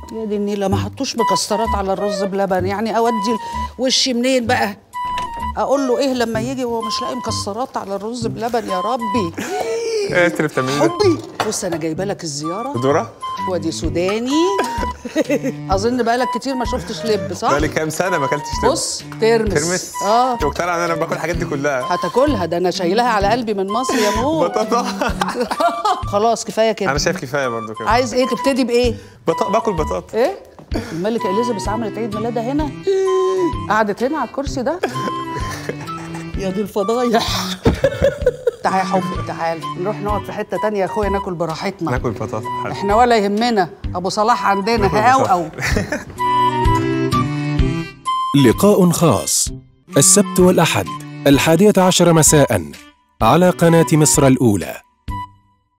يا دي النيلة ما حطوش مكسرات على الرز بلبن يعني اودي وشي منين بقى اقول له ايه لما يجي وهو مش لاقي مكسرات على الرز بلبن يا ربي ايه انت اللي بتعمليه ده؟ حبي بص انا جايبه لك الزياره دورة؟ وادي سوداني اظن بقالك كتير ما شفتش لب صح بقالي كام سنة ما اكلتش ترمس بص ترمس ترمس؟ اه انت مقتنع ان انا باكل الحاجات دي كلها هتاكلها ده انا شايلها على قلبي من مصر يا مو بطاطا خلاص كفايه كده انا شايف كفايه برضو كده عايز ايه تبتدي بايه بطاطا باكل بطاطا ايه الملكه اليزابيث عملت عيد ميلادها هنا قعدت هنا على الكرسي ده يا دي الفضايح تعالى يا حبي تعالى نروح نقعد في حته تانية يا اخويا ناكل براحتنا ناكل بطاطا حلو. احنا ولا يهمنا ابو صلاح عندنا ناكل هاو بطاطا. لقاء خاص السبت والأحد الحادية عشر مساء على قناة مصر الأولى